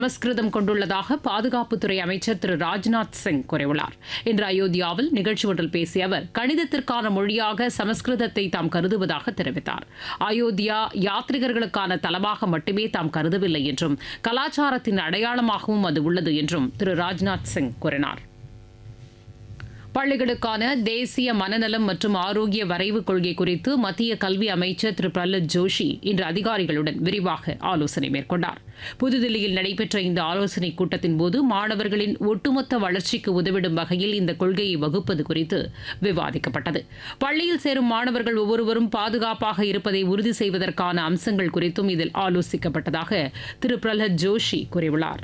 சமஸ்கிருதம் கொண்டுள்ளதாக பாதுகாப்புத்துறை அமைச்சர் திரு ராஜ்நாத் சிங் கூறியுள்ளார் இன்று அயோத்தியாவில் நிகழ்ச்சி ஒன்றில் பேசிய அவர் கணிதத்திற்கான மொழியாக சமஸ்கிருதத்தை தாம் கருதுவதாக தெரிவித்தார் அயோத்தியா யாத்ரிகர்களுக்கான தலமாக மட்டுமே தாம் கருதவில்லை என்றும் கலாச்சாரத்தின் அடையாளமாகவும் அது உள்ளது என்றும் திரு ராஜ்நாத் சிங் கூறினார் பள்ளிகளுக்கான தேசிய மனநலம் மற்றும் ஆரோக்கிய வரைவு கொள்கை குறித்து மத்திய கல்வி அமைச்சர் திரு பிரஹ்லாத் ஜோஷி இன்று அதிகாரிகளுடன் விரிவாக ஆலோசனை மேற்கொண்டார் புதுதில்லியில் நடைபெற்ற இந்த ஆலோசனைக் கூட்டத்தின் போது மாணவர்களின் ஒட்டுமொத்த வளர்ச்சிக்கு உதவிடும் வகையில் இந்த கொள்கையை வகுப்பது குறித்து விவாதிக்கப்பட்டது பள்ளியில் சேரும் மாணவர்கள் ஒவ்வொருவரும் பாதுகாப்பாக இருப்பதை உறுதி செய்வதற்கான அம்சங்கள் குறித்தும் இதில் ஆலோசிக்கப்பட்டதாக திரு பிரஹ்லாத் ஜோஷி கூறியுள்ளார்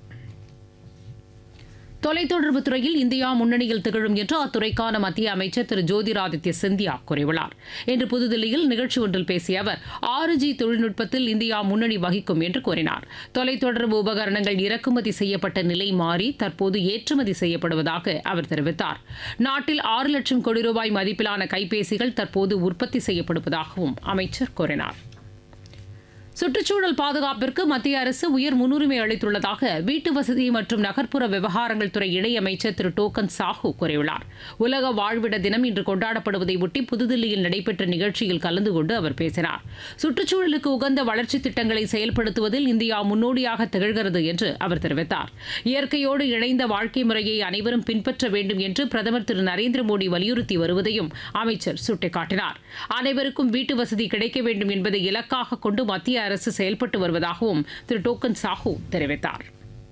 தொலைத்தொடர்பு துறையில் இந்தியா முன்னணியில் திகழும் என்று அத்துறைக்கான மத்திய அமைச்சர் திரு ஜோதிராதித்ய சிந்தியா கூறியுள்ளார் இன்று புதுதில்லியில் நிகழ்ச்சி ஒன்றில் பேசிய அவர் ஆறு ஜி தொழில்நுட்பத்தில் இந்தியா முன்னணி வகிக்கும் என்று கூறினார் தொலைத்தொடர்பு உபகரணங்கள் இறக்குமதி செய்யப்பட்ட நிலை மாறி தற்போது ஏற்றுமதி செய்யப்படுவதாக அவர் தெரிவித்தார் நாட்டில் ஆறு லட்சம் கோடி ரூபாய் மதிப்பிலான கைபேசிகள் தற்போது உற்பத்தி செய்யப்படுவதாகவும் அமைச்சர் கூறினார் சுற்றுச்சூழல் பாதுகாப்பிற்கு மத்திய அரசு உயர் முன்னுரிமை அளித்துள்ளதாக வீட்டு வசதி மற்றும் நகர்ப்புற விவகாரங்கள் துறை இணையமைச்சர் திரு டோக்கன் சாஹூ கூறியுள்ளார் உலக வாழ்விட தினம் இன்று கொண்டாடப்படுவதை ஒட்டி புதுதில்லியில் நடைபெற்ற நிகழ்ச்சியில் கலந்து கொண்டு அவர் பேசினார் சுற்றுச்சூழலுக்கு உகந்த வளர்ச்சித் திட்டங்களை செயல்படுத்துவதில் இந்தியா முன்னோடியாக திகழ்கிறது என்று அவர் தெரிவித்தார் இயற்கையோடு இணைந்த வாழ்க்கை முறையை அனைவரும் பின்பற்ற வேண்டும் என்று பிரதமர் திரு நரேந்திர மோடி வலியுறுத்தி வருவதையும் அமைச்சர் சுட்டிக்காட்டினார் அனைவருக்கும் வீட்டு வசதி கிடைக்க வேண்டும் என்பதை இலக்காக கொண்டு மத்திய அரசு செயல்பட்டு வருவதாகவும் திரு டோக்கன் சாஹூ தெரிவித்தார்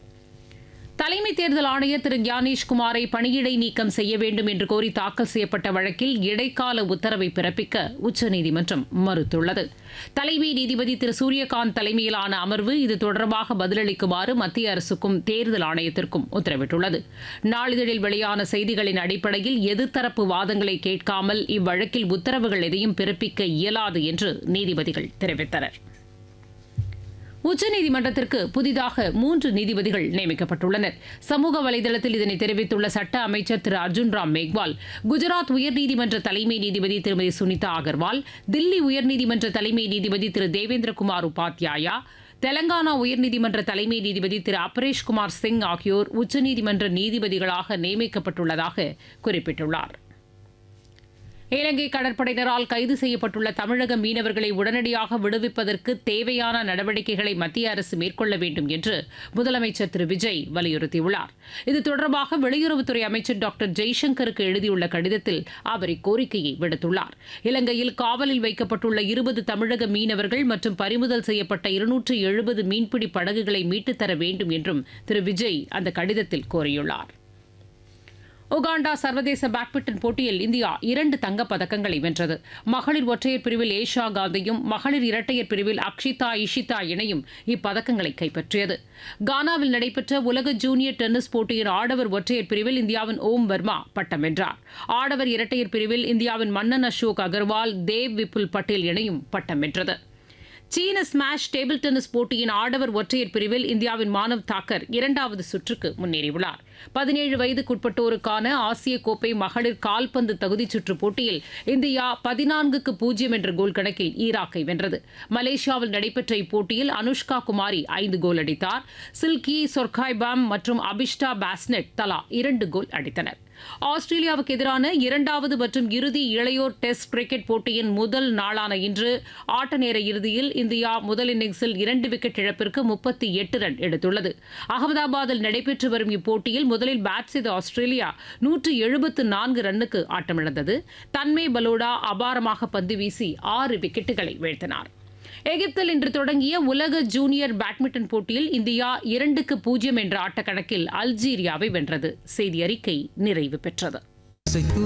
தலைமை தேர்தல் ஆணையர் திரு ஞானேஷ்குமாரை பணியிடை நீக்கம் செய்ய வேண்டும் என்று கோரி தாக்கல் செய்யப்பட்ட வழக்கில் இடைக்கால உத்தரவை பிறப்பிக்க உச்சநீதிமன்றம் மறுத்துள்ளது தலைமை நீதிபதி திரு சூரியகாந்த் தலைமையிலான அமர்வு இது தொடர்பாக பதிலளிக்குமாறு மத்திய அரசுக்கும் தேர்தல் ஆணையத்திற்கும் உத்தரவிட்டுள்ளது நாளிதழில் வெளியான செய்திகளின் அடிப்படையில் எதிர்த்தரப்பு வாதங்களை கேட்காமல் இவ்வழக்கில் உத்தரவுகள் எதையும் பிறப்பிக்க இயலாது என்று நீதிபதிகள் தெரிவித்தனர் உச்சநீதிமன்றத்திற்கு புதிதாக மூன்று நீதிபதிகள் நியமிக்கப்பட்டுள்ளனர் சமூக வலைதளத்தில் இதனை தெரிவித்துள்ள சட்ட அமைச்சர் திரு அர்ஜுன் ராம் மேக்வால் குஜராத் உயர்நீதிமன்ற தலைமை நீதிபதி திருமதி சுனிதா அகர்வால் தில்லி உயர்நீதிமன்ற தலைமை நீதிபதி திரு தேவேந்திரகுமார் உபாத்யாயா தெலங்கானா உயர்நீதிமன்ற தலைமை நீதிபதி திரு அபரேஷ்குமார் சிங் ஆகியோர் உச்சநீதிமன்ற நீதிபதிகளாக நியமிக்கப்பட்டுள்ளதாக குறிப்பிட்டுள்ளார் இலங்கை கடற்படையினரால் கைது செய்யப்பட்டுள்ள தமிழக மீனவர்களை உடனடியாக விடுவிப்பதற்கு தேவையான நடவடிக்கைகளை மத்திய அரசு மேற்கொள்ள வேண்டும் என்று முதலமைச்சர் திரு விஜய் வலியுறுத்தியுள்ளார் இது தொடர்பாக வெளியுறவுத்துறை அமைச்சர் டாக்டர் ஜெய்சங்கருக்கு எழுதியுள்ள கடிதத்தில் அவர் இக்கோரிக்கையை விடுத்துள்ளார் இலங்கையில் காவலில் வைக்கப்பட்டுள்ள இருபது தமிழக மீனவர்கள் மற்றும் பறிமுதல் செய்யப்பட்ட இருநூற்று எழுபது மீன்பிடி படகுகளை மீட்டுத் தர வேண்டும் என்றும் திரு விஜய் அந்த கடிதத்தில் கோரியுள்ளார் உகாண்டா சர்வதேச பேட்மிண்டன் போட்டியில் இந்தியா இரண்டு தங்கப் பதக்கங்களை வென்றது மகளிர் ஒற்றையர் பிரிவில் ஏஷா காந்தியும் மகளிர் இரட்டையர் பிரிவில் அக்ஷிதா இஷிதா இணையும் இப்பதக்கங்களை கைப்பற்றியது கானாவில் நடைபெற்ற உலக ஜூனியர் டென்னிஸ் போட்டியின் ஆடவர் ஒற்றையர் பிரிவில் இந்தியாவின் ஓம் வர்மா பட்டம் வென்றார் ஆடவர் இரட்டையர் பிரிவில் இந்தியாவின் மன்னன் அசோக் அகர்வால் தேவ் விபுல் பட்டேல் இணையும் பட்டம் வென்றது சீன ஸ்மாஷ் டேபிள் டென்னிஸ் போட்டியின் ஆடவர் ஒற்றையர் பிரிவில் இந்தியாவின் மானவ் தாக்கர் இரண்டாவது சுற்றுக்கு முன்னேறியுள்ளார் பதினேழு வயதுக்குட்பட்டோருக்கான ஆசிய கோப்பை மகளிர் கால்பந்து தகுதிச் சுற்று போட்டியில் இந்தியா பதினான்குக்கு பூஜ்ஜியம் என்ற கோல் கணக்கில் ஈராக்கை வென்றது மலேசியாவில் நடைபெற்ற இப்போட்டியில் அனுஷ்கா குமாரி ஐந்து கோல் அடித்தார் சில்கி சொர்காய்பாம் மற்றும் அபிஷ்டா பாஸ்னெட் தலா இரண்டு கோல் அடித்தனர் ஆஸ்திரேலியாவுக்கு எதிரான இரண்டாவது மற்றும் இறுதி இளையோர் டெஸ்ட் கிரிக்கெட் போட்டியின் முதல் நாளான இன்று ஆட்ட நேர இறுதியில் இந்தியா முதல் இன்னிங்ஸில் இரண்டு விக்கெட் இழப்பிற்கு முப்பத்தி எட்டு ரன் எடுத்துள்ளது அகமதாபாத்தில் நடைபெற்று வரும் இப்போட்டியில் முதலில் பேட் செய்த ஆஸ்திரேலியா நூற்று எழுபத்து நான்கு ரன்னுக்கு ஆட்டமிழந்தது தன்மே பலோடா அபாரமாக பந்து வீசி ஆறு விக்கெட்டுகளை வீழ்த்தினார் எகிப்தில் இன்று தொடங்கிய உலக ஜூனியர் பேட்மிண்டன் போட்டியில் இந்தியா இரண்டுக்கு பூஜ்ஜியம் என்ற ஆட்டக்கணக்கில் அல்ஜீரியாவை வென்றது செய்தி அறிக்கை நிறைவு பெற்றது இசைத்து